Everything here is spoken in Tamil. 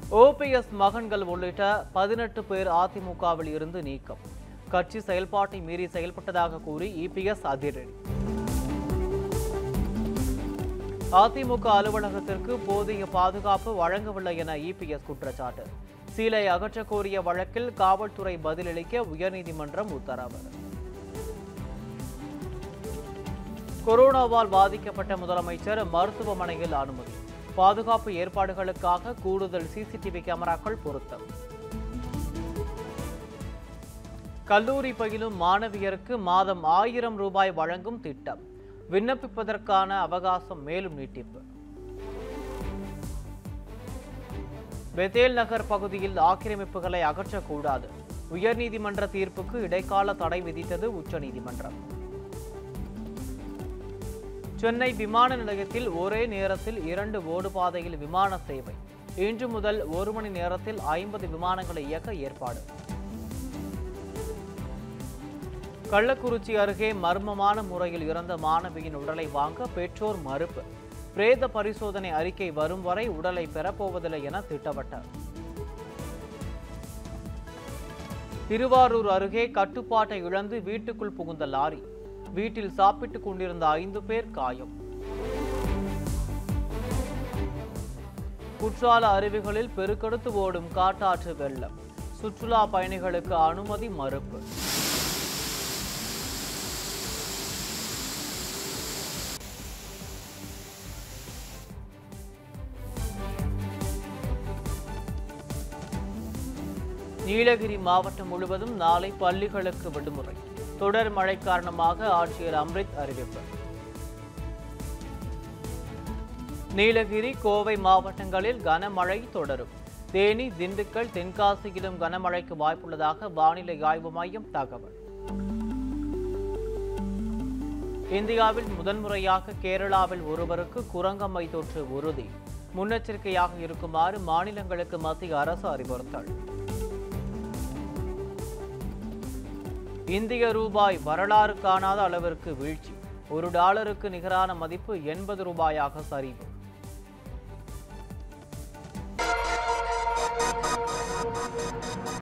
ஓபிஎஸ் மகன்கள் உள்ளிட்ட பதினெட்டு பேர் அதிமுகவில் இருந்து நீக்கம் கட்சி செயல்பாட்டை மீறி செயல்பட்டதாக கூறி இபிஎஸ் அதிரடி அதிமுக அலுவலகத்திற்கு போதிய பாதுகாப்பு வழங்கவில்லை என இபிஎஸ் குற்றச்சாட்டு சீலை அகற்றக் கோரிய வழக்கில் காவல்துறை பதிலளிக்க உயர்நீதிமன்றம் உத்தரவு கொரோனாவால் பாதிக்கப்பட்ட முதலமைச்சர் மருத்துவமனையில் அனுமதி பாதுகாப்பு ஏற்பாடுகளுக்காக கூடுதல் சிசிடிவி கேமராக்கள் பொருத்தம் கல்லூரி பயிலும் மாணவியருக்கு மாதம் ஆயிரம் ரூபாய் வழங்கும் திட்டம் விண்ணப்பிப்பதற்கான அவகாசம் மேலும் நீட்டிப்பு பெதேல் நகர் பகுதியில் ஆக்கிரமிப்புகளை அகற்றக்கூடாது உயர்நீதிமன்ற தீர்ப்புக்கு இடைக்கால தடை விதித்தது உச்சநீதிமன்றம் சென்னை விமான நிலையத்தில் ஒரே நேரத்தில் இரண்டு ஓடுபாதையில் விமான சேவை இன்று முதல் ஒரு மணி நேரத்தில் ஐம்பது விமானங்களை இயக்க ஏற்பாடு கள்ளக்குறிச்சி அருகே மர்மமான முறையில் இறந்த மாணவியின் உடலை வாங்க பெற்றோர் மறுப்பு பிரேத பரிசோதனை அறிக்கை வரும் வரை உடலை பெறப்போவதில்லை என திட்டவட்டார் திருவாரூர் அருகே கட்டுப்பாட்டை இழந்து வீட்டுக்குள் புகுந்த லாரி வீட்டில் சாப்பிட்டுக் கொண்டிருந்த ஐந்து பேர் காயம் குற்றால அருவிகளில் பெருக்கெடுத்து ஓடும் காட்டாற்று வெள்ளம் சுற்றுலா பயணிகளுக்கு அனுமதி மறுப்பு நீலகிரி மாவட்டம் முழுவதும் நாளை பள்ளிகளுக்கு விடுமுறை தொடர் மழை காரணமாக ஆட்சியர் அம்ரித் அறிவிப்பு நீலகிரி கோவை மாவட்டங்களில் கனமழை தொடரும் தேனி திண்டுக்கல் தென்காசியிலும் கனமழைக்கு வாய்ப்புள்ளதாக வானிலை ஆய்வு மையம் தகவல் இந்தியாவில் முதன்முறையாக கேரளாவில் ஒருவருக்கு குரங்கம்மை தொற்று உறுதி முன்னெச்சரிக்கையாக இருக்குமாறு மாநிலங்களுக்கு மத்திய அரசு அறிவுறுத்தல் இந்திய ரூபாய் வரலாறு காணாத அளவிற்கு வீழ்ச்சி ஒரு டாலருக்கு நிகரான மதிப்பு எண்பது ரூபாயாக சரிவு